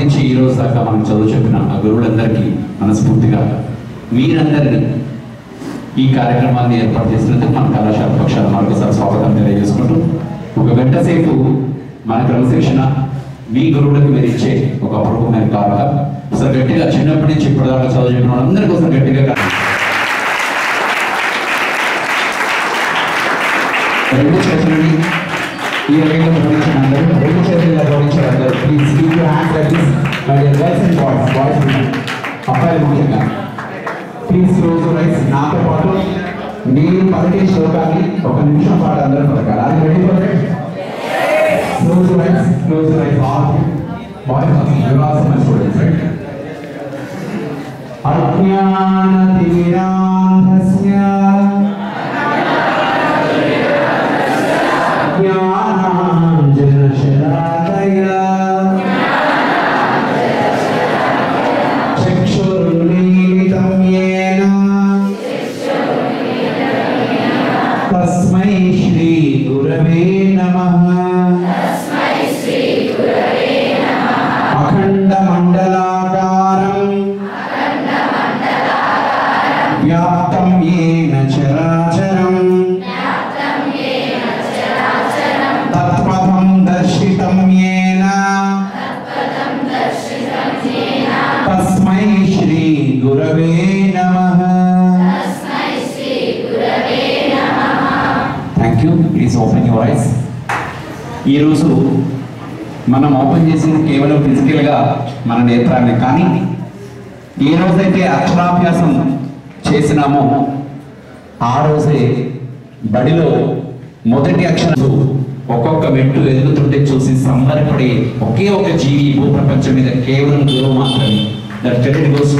నుంచి ఈ రోజు దాకా మనం చదువు చెప్పిన ఆ గురువులందరికీ మనస్ఫూర్తిగా మీరందరినీ ఈ కార్యక్రమాన్ని ఏర్పాటు చేసినందుకు మన కళాశాల పక్షాన మరొకసారి స్వాగతం తెలియజేసుకుంటూ ఒక గంట సేపు మన క్రమశిక్షణ మీ గురువులకు మీరు ఇచ్చే ఒక అపూర్వమైన కారణ ఒకసారి గట్టిగా చిన్నప్పటి నుంచి ఇప్పటిదాకా చదువు చెప్పిన వాళ్ళందరికీ ఒకసారి గట్టిగా కాదు. రెండు చేతులని ఈ రకంగా గౌరవించిన అందరూ రెండు చేతులుగా గౌరవించారు అందరూ please keep your hands like this my dear girls and boys boys అబ్బాయిలు ముఖ్యంగా ప్లీజ్ క్లోజ్ రైస్ నాతో పాటు నేను పలికే శ్లోకాన్ని ఒక నిమిషం పాటు అందరూ పలకాలి అది ready perfect close rise close rise all boys you are so much students right అజ్ఞానతిరాంధస్య ज्ञानाञ्जनशलाकया चक्षुरुन्मीलितं येन तस्मै श्रीगुरवे नमः अखण्डमण्डलाकारम् व्याप्तं येन चराचरम् तत्पथं दर्शितं येन तस्मै श्रीगुरवे नमः thank you please open your eyes ఈరోజు మనం ఓపెన్ చేసింది కేవలం ఫిజికల్గా మన నేత్రాన్ని కానీ ఏ రోజైతే అక్షరాభ్యాసం చేసినామో ఆ రోజే బడిలో మొదటి అక్షరం ఒక్కొక్క మెట్టు ఎదుగుతుంటే చూసి సంబరపడే ఒకే ఒక జీవి భూప్రపంచం మీద కేవలం గురువు మాత్రమే దట్ క్రెడిట్ గోస్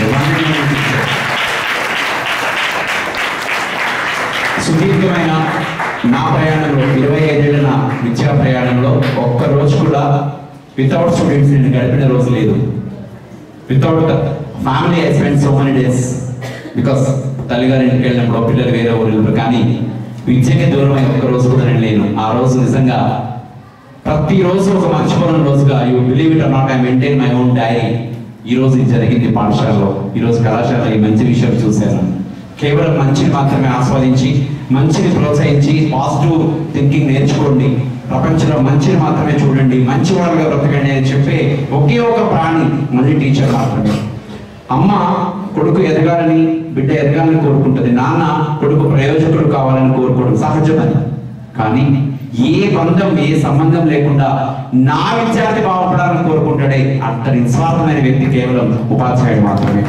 సుదీర్ఘమైన నా ప్రయాణంలో ఇరవై ఐదేళ్ల నా విద్యా ప్రయాణంలో ఒక్క రోజు కూడా వితౌట్ స్టూడెంట్స్ నేను గడిపిన రోజు లేదు without family I spend so many days because తల్లిగారి ఇంటికి వెళ్ళినప్పుడు పిల్లలు వేరే ఊరు కానీ విద్యకి దూరం అయి ఒక్క రోజు కూడా నేను లేను ఆ రోజు నిజంగా ప్రతి రోజు ఒక మర్చిపోయిన రోజుగా you believe it or not I maintain my own diary ఈ రోజు ఇది జరిగింది పాఠశాలలో ఈ రోజు కళాశాలలో ఈ మంచి విషయం చూశాను కేవలం మంచిని మాత్రమే ఆస్వాదించి మంచిని ప్రోత్సహించి పాజిటివ్ థింకింగ్ నేర్చుకోండి ప్రపంచంలో మంచిని మాత్రమే చూడండి మంచి వాళ్ళగా బ్రతకండి అని చెప్పే ఒకే ఒక ప్రాణి మళ్ళీ టీచర్ మాత్రమే అమ్మ కొడుకు ఎదగాలని బిడ్డ ఎదగాలని కోరుకుంటుంది నాన్న కొడుకు ప్రయోజకుడు కావాలని కోరుకోవడం సహజమని కానీ ఏ బంధం ఏ సంబంధం లేకుండా నా విద్యార్థి బాగుపడాలని కోరుకుంటాడే అంత నిస్వార్థమైన వ్యక్తి కేవలం ఉపాధ్యాయుడు మాత్రమే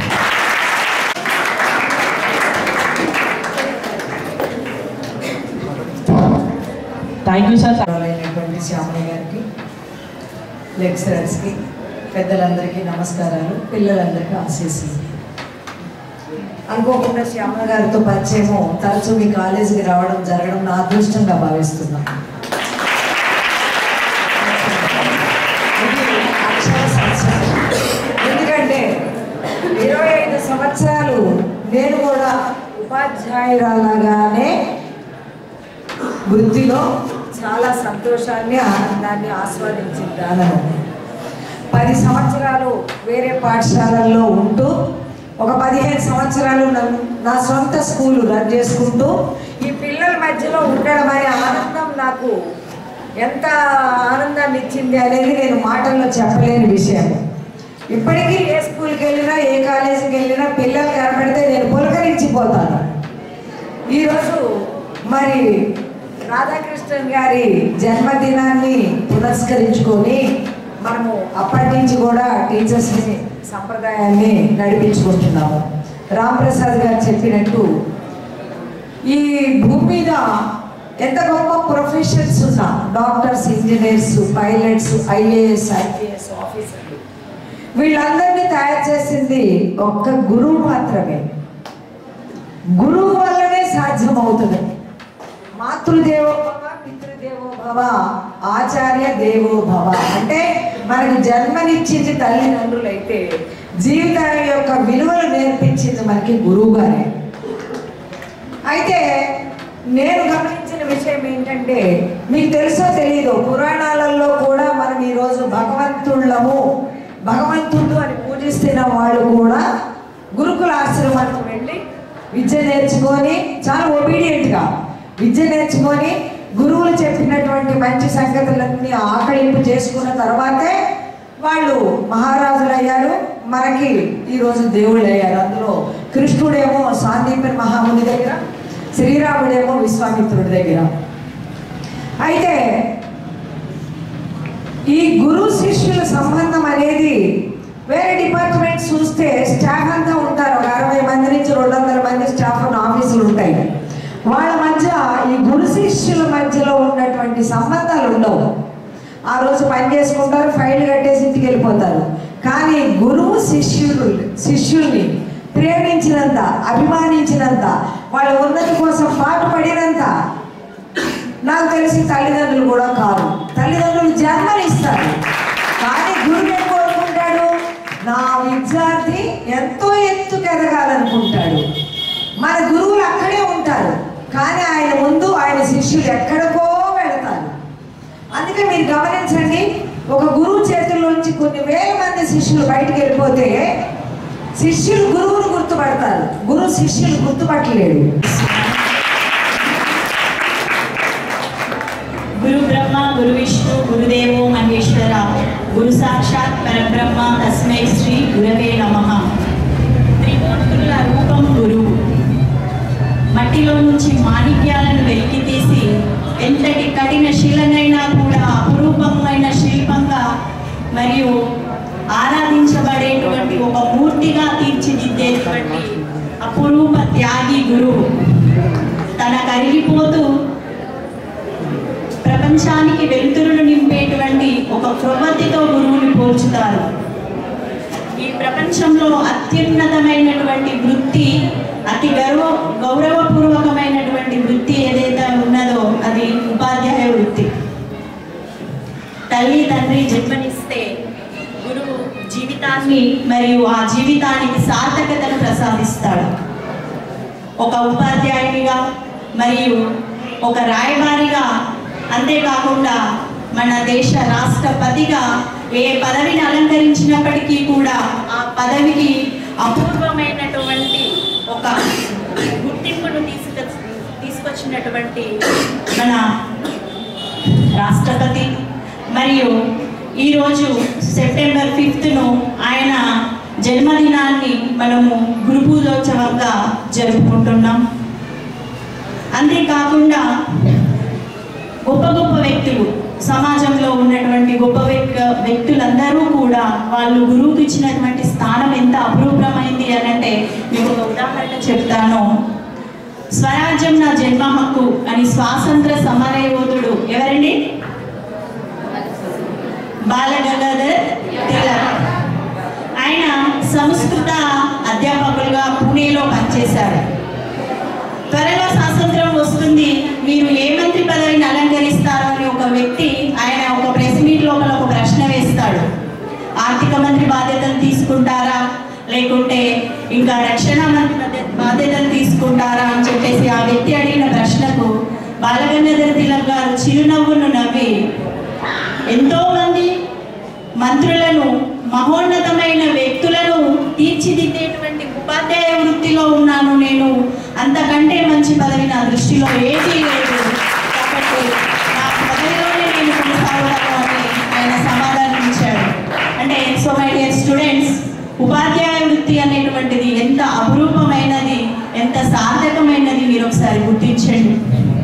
థ్యాంక్ యూ సార్ అయినటువంటి శ్యామల గారికి లెక్చరర్స్కి పెద్దలందరికీ నమస్కారాలు పిల్లలందరికీ ఆశీస్సులు అనుకోకుండా శ్యామల గారితో పరిచయము తరచూ మీ కాలేజీకి రావడం జరగడం నా అదృష్టంగా భావిస్తున్నాను ఇది అక్షర సంస్కారం. ఎందుకంటే ఇరవై ఐదు సంవత్సరాలు నేను కూడా ఉపాధ్యాయురాలగానే వృత్తిలో చాలా సంతోషాన్ని ఆనందాన్ని ఆస్వాదించిందాను పది సంవత్సరాలు వేరే పాఠశాలల్లో ఉంటూ ఒక పదిహేను సంవత్సరాలు నన్ను నా సొంత స్కూల్ రన్ చేసుకుంటూ ఈ పిల్లల మధ్యలో ఉండడం అనే ఆనందం నాకు ఎంత ఆనందాన్ని ఇచ్చింది అనేది నేను మాటల్లో చెప్పలేని విషయం ఇప్పటికీ ఏ స్కూల్కి వెళ్ళినా ఏ కాలేజీకి వెళ్ళినా పిల్లలు కనబడితే నేను పులకరించిపోతాను ఈరోజు మరి రాధాకృష్ణన్ గారి జన్మదినాన్ని పురస్కరించుకొని మనము అప్పటి నుంచి కూడా టీచర్స్ని సంప్రదాయాన్ని నడిపించుకుంటున్నాము రాంప్రసాద్ గారు చెప్పినట్టు ఈ భూమి మీద ఎంత గొప్ప ప్రొఫెషన్స్ ఉన్నా doctors engineers pilots IAS IPS ఆఫీసర్లు వీళ్ళందరినీ తయారు చేసింది ఒక్క గురువు మాత్రమే గురువు వల్లనే సాధ్యమవుతుంది మాతృదేవో భవ పితృదేవో భవ ఆచార్య దేవో భవ అంటే మనకు జన్మనిచ్చింది తల్లిదండ్రులైతే జీవితాల యొక్క విలువలు నేర్పించింది మనకి గురువు గారే అయితే నేను గమనించిన విషయం ఏంటంటే మీకు తెలుసో తెలియదు పురాణాలలో కూడా మనం ఈరోజు భగవంతుళ్ళము భగవంతుడు అని పూజిస్తున్న వాళ్ళు కూడా గురుకుల ఆశ్రమానికి వెళ్ళి విద్య నేర్చుకొని చాలా ఒబీడియంట్గా విద్య నేర్చుకొని గురువులు చెప్పినటువంటి మంచి సంగతులన్నీ ఆకలింపు చేసుకున్న తర్వాతే వాళ్ళు మహారాజులు అయ్యారు మనకి ఈరోజు దేవుళ్ళు అయ్యారు అందులో కృష్ణుడేమో సాందీపన్ మహాముని దగ్గర శ్రీరాముడేమో విశ్వామిత్రుడి దగ్గర అయితే ఈ గురు శిష్యుల సంబంధం అనేది వేరే డిపార్ట్మెంట్ చూస్తే స్టాఫ్ అంతా ఉంటారు ఒక అరవై మంది నుంచి రెండు వందల మంది స్టాఫ్ ఉన్న ఆఫీసులు ఉంటాయి వాళ్ళ మధ్య ఈ గురు శిష్యుల మధ్యలో ఉన్నటువంటి సంబంధాలు ఉండవు ఆ రోజు పని చేసుకుంటారు ఫైల్ కట్టేసి ఇంటికి వెళ్ళిపోతారు కానీ గురువు శిష్యులు శిష్యుల్ని ప్రేమించినంత అభిమానించినంత వాళ్ళ ఉన్నతి కోసం పాటుపడినంత నాకు తెలిసి తల్లిదండ్రులు కూడా కాదు తల్లిదండ్రులు జన్మనిస్తారు కానీ గురువు ఏం కోరుకుంటాడు నా విద్యార్థి ఎంతో ఎత్తుకు ఎదగాలనుకుంటాడు మన గురువులు అక్కడే ఉంటారు కానీ ఆయన ముందు ఆయన శిష్యులు ఎక్కడికో వెళతారు అందుకే మీరు గమనించండి ఒక గురువు చేతుల్లో నుంచి కొన్ని వేల మంది శిష్యులు బయటికి వెళ్ళిపోతే శిష్యులు గురువును గుర్తుపడతారు గురువు శిష్యులు గుర్తుపట్టలేడు గురు బ్రహ్మ గురు విష్ణు గురుదేవో మహేశ్వర గురు సాక్షాత్ పరబ్రహ్మ తస్మై శ్రీ గురవే నమ త్రిమూర్తుల రూపం గురువు మట్టిలో నుంచి మాణిక్యాలను వెలికి తీసి ఎంతటి కఠిన శిలనైనా కూడా అపురూపమైన శిల్పంగా మరియు ఆరాధించబడేటువంటి ఒక మూర్తిగా తీర్చిదిద్దేటువంటి అపురూప త్యాగి గురువు తన కరిగిపోతూ ప్రపంచానికి వెలుతురును నింపేటువంటి ఒక ప్రవృత్తితో గురువుని పోల్చుతారు ఈ ప్రపంచంలో అత్యున్నతమైనటువంటి వృత్తి అతి గౌరవ గౌరవపూర్వకమైనటువంటి వృత్తి ఏదైతే ఉన్నదో అది ఉపాధ్యాయ వృత్తి తల్లి తండ్రి జన్మనిస్తే గురువు జీవితాన్ని మరియు ఆ జీవితానికి సార్థకతను ప్రసాదిస్తాడు ఒక ఉపాధ్యాయునిగా మరియు ఒక రాయబారిగా అంతేకాకుండా మన దేశ రాష్ట్రపతిగా ఏ పదవిని అలంకరించినప్పటికీ కూడా ఆ పదవికి అపూర్వమైనటువంటి ఒక గుర్తింపును తీసుక తీసుకొచ్చినటువంటి మన రాష్ట్రపతి మరియు ఈరోజు సెప్టెంబర్ ఫిఫ్త్ను ఆయన జన్మదినాన్ని మనము గురు పూజోత్సవంగా జరుపుకుంటున్నాం అంతేకాకుండా గొప్ప గొప్ప వ్యక్తులు సమాజంలో ఉన్నటువంటి గొప్ప వ్యక్ వ్యక్తులందరూ కూడా వాళ్ళు గురువుకి ఇచ్చినటువంటి స్థానం ఎంత అపురూపమైంది అని అంటే మీకు ఒక ఉదాహరణ చెప్తాను స్వరాజ్యం నా జన్మ హక్కు అని స్వాతంత్ర సమర యోధుడు ఎవరండి బాలగంగాధర్ తిలక్ ఆయన సంస్కృత అధ్యాపకులుగా పూణేలో పనిచేశారు త్వరలో స్వాతంత్రం వస్తుంది మీరు ఏ మంత్రి పదవిని అలంకరిస్తారు అని ఒక వ్యక్తి ఆయన ఒక ప్రెస్ మీట్ లోపల ఒక ప్రశ్న వేస్తాడు ఆర్థిక మంత్రి బాధ్యతలు తీసుకుంటారా లేకుంటే ఇంకా రక్షణ మంత్రి బాధ్య- బాధ్యతలు తీసుకుంటారా అని చెప్పేసి ఆ వ్యక్తి అడిగిన ప్రశ్నకు బాలగంగాధర్ తిలక్ గారు చిరునవ్వును నవ్వి ఎంతో మంది మంత్రులను మహోన్నతమైన వ్యక్తులను తీర్చిదిద్దేటువంటి ఉపాధ్యాయ వృత్తిలో ఉన్నాను నేను అంతకంటే మంచి పదవి నా దృష్టిలో ఏదీ లేదు కాబట్టి నా పదవిలోనే నేను కొనసాగుతాను అని ఆయన సమాధానం ఇచ్చాడు అంటే సో మై డియర్ స్టూడెంట్స్ ఉపాధ్యాయ వృత్తి అనేటువంటిది ఎంత అపురూపమైనది ఎంత సార్థకమైనది మీరు ఒకసారి గుర్తించండి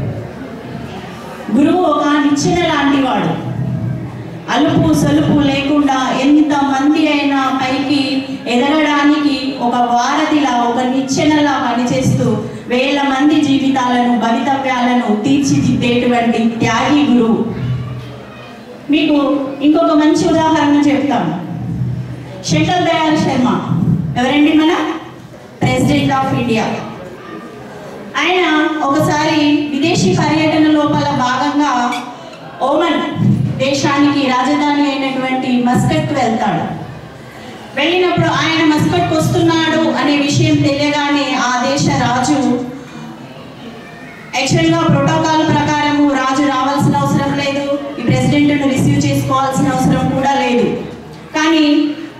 గురువు ఒక నిచ్చెన లాంటి వాడు అలుపు సలుపు లేకుండా ఎంత మంది అయినా పైకి ఎదగడానికి ఒక వారధిలా ఒక నిచ్చెనలా పనిచేస్తూ వేల మంది జీవితాలను భవితవ్యాలను తీర్చిదిద్దేటువంటి త్యాగి గురువు మీకు ఇంకొక మంచి ఉదాహరణ చెప్తాను శంకర్ దయాల్ శర్మ ఎవరండి మన ప్రెసిడెంట్ ఆఫ్ ఇండియా ఆయన ఒకసారి విదేశీ పర్యటన లోపల భాగంగా ఓమన్ దేశానికి రాజధాని అయినటువంటి మస్కట్కు వెళ్తాడు వెళ్ళినప్పుడు ఆయన మస్కట్కు వస్తున్నాడు అనే విషయం తెలియగానే ఆ దేశ రాజు యాక్చువల్గా ప్రోటోకాల్ ప్రకారము రాజు రావాల్సిన అవసరం లేదు ఈ ప్రెసిడెంట్ను రిసీవ్ చేసుకోవాల్సిన అవసరం కూడా లేదు కానీ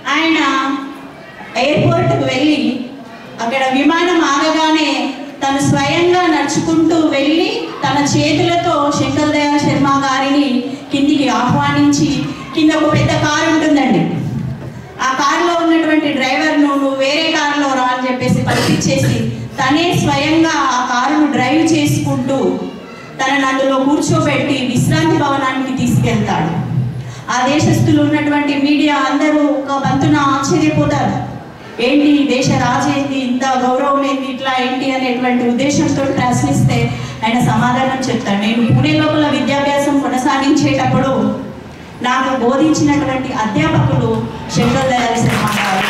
ఎయిర్పోర్ట్కి వెళ్ళి అక్కడ విమానం ఆగగానే తను స్వయంగా నడుచుకుంటూ వెళ్ళి తన చేతులతో శంకర్ దయాళ్ శర్మ గారిని కిందికి ఆహ్వానించి కింద ఒక పెద్ద కారు ఉంటుందండి ఆ కారులో ఉన్నటువంటి డ్రైవర్ను నువ్వు వేరే కారులో రా అని చెప్పేసి పంపించేసి తనే స్వయంగా ఆ కారును డ్రైవ్ చేసుకుంటూ తనను అందులో కూర్చోబెట్టి విశ్రాంతి భవనానికి తీసుకెళ్తాడు ఆ దేశస్తులు ఉన్నటువంటి మీడియా అందరూ ఒక బంతున ఆశ్చర్యపోతారు ఏంటి ఈ దేశ రాజు ఏంటి ఇంత గౌరవం ఏంటి ఇట్లా ఏంటి అనేటువంటి ఉద్దేశంతో ప్రశ్నిస్తే ఆయన సమాధానం చెప్తాడు నేను పూణే లోపల విద్యాభ్యాసం కొనసాగించేటప్పుడు నాకు బోధించినటువంటి అధ్యాపకులు శంకర్ దయాళ్ శర్మ గారు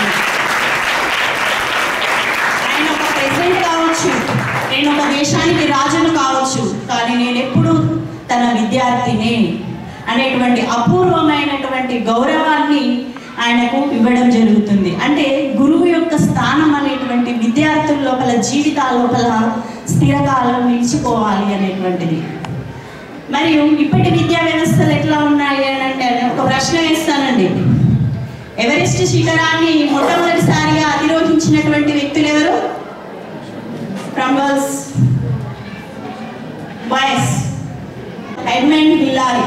ఆయన ఒక ప్రెసిడెంట్ కావచ్చు నేను ఒక దేశానికి రాజును కావచ్చు కానీ నేను ఎప్పుడు తన విద్యార్థినే అనేటువంటి అపూర్వమైనటువంటి గౌరవాన్ని ఆయనకు ఇవ్వడం జరుగుతుంది అంటే గురువు యొక్క స్థానం అనేటువంటి విద్యార్థుల లోపల జీవితాల లోపల స్థిరకాలం నిలిచిపోవాలి అనేటువంటిది మరియు ఇప్పటి విద్యా వ్యవస్థలు ఎట్లా ఉన్నాయి అని అంటే ఒక ప్రశ్న వేస్తానండి ఎవరెస్ట్ శిఖరాన్ని మొట్టమొదటిసారిగా అధిరోహించినటువంటి వ్యక్తులు ఎవరు from girls boys Edmund Hillary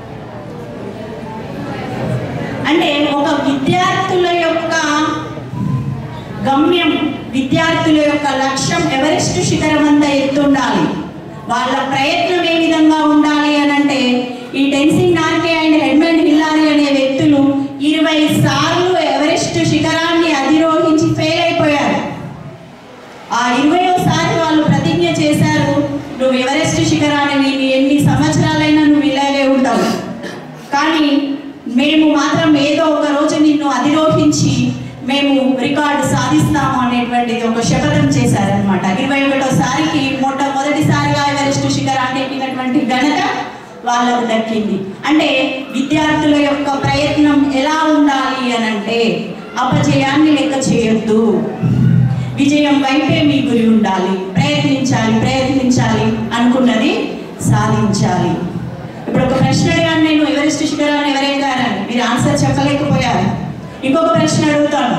అంటే ఒక విద్యార్థుల యొక్క గమ్యం విద్యార్థుల యొక్క లక్ష్యం ఎవరెస్ట్ శిఖరం అంతా ఎత్తుండాలి వాళ్ళ ప్రయత్నం ఏ విధంగా ఉండాలి అని అంటే ఈ Tenzing Norgay and Edmund Hillary అనే వ్యక్తులు ఇరవై సార్లు ఎవరెస్ట్ శిఖరాన్ని అధిరోహించి ఫెయిల్ అయిపోయారు ఆ ఇరవయోసారి వాళ్ళు ప్రతిజ్ఞ చేశారు నువ్వు ఎవరెస్ట్ శిఖరాన్ని నీ ఎన్ని సంవత్సరాలైనా నువ్వు ఇలాగే ఉంటావు కానీ మేము మాత్రం ఏదో ఒక రోజు నిన్ను అధిరోహించి మేము రికార్డు సాధిస్తాము అనేటువంటిది ఒక శపథం చేశారనమాట ఇరవై ఒకటోసారికి మొట్టమొదటిసారిగా ఎవరెస్ట్ శిఖరాన్ని ఎక్కినటువంటి ఘనత వాళ్ళకు దక్కింది అంటే విద్యార్థుల యొక్క ప్రయత్నం ఎలా ఉండాలి అని అంటే అపజయాన్ని లెక్క చేయొద్దు విజయం వైపే మీ గురి ఉండాలి ప్రయత్నించాలి ప్రయత్నించాలి అనుకున్నది సాధించాలి ఇప్పుడు ఒక ప్రశ్న అడిగాను నేను ఎవరెస్ట్ శిఖరాన్ని ఎవరెక్కారని మీరు ఆన్సర్ చెప్పలేకపోయారు ఇంకొక ప్రశ్న అడుగుతాను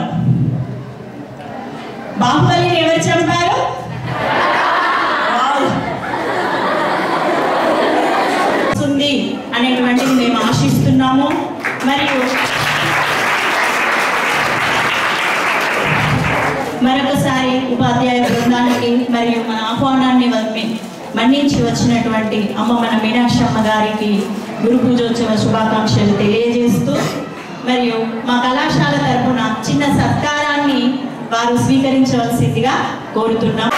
బాహుబలిని ఎవరు చంపారు వావ్. ఉంది అనేటువంటిది మేము ఆశిస్తున్నాము మరియు మరొకసారి ఉపాధ్యాయ బృందానికి మరియు మన ఆహ్వానాన్ని వమ్మి- మన్నించి వచ్చినటువంటి అమ్మ మన మీనాక్షమ్మ గారికి గురు పూజోత్సవ శుభాకాంక్షలు తెలియజేస్తూ మరియు మా కళాశాల తరపున చిన్న సత్కారాన్ని వారు స్వీకరించవలసిందిగా కోరుతున్నాం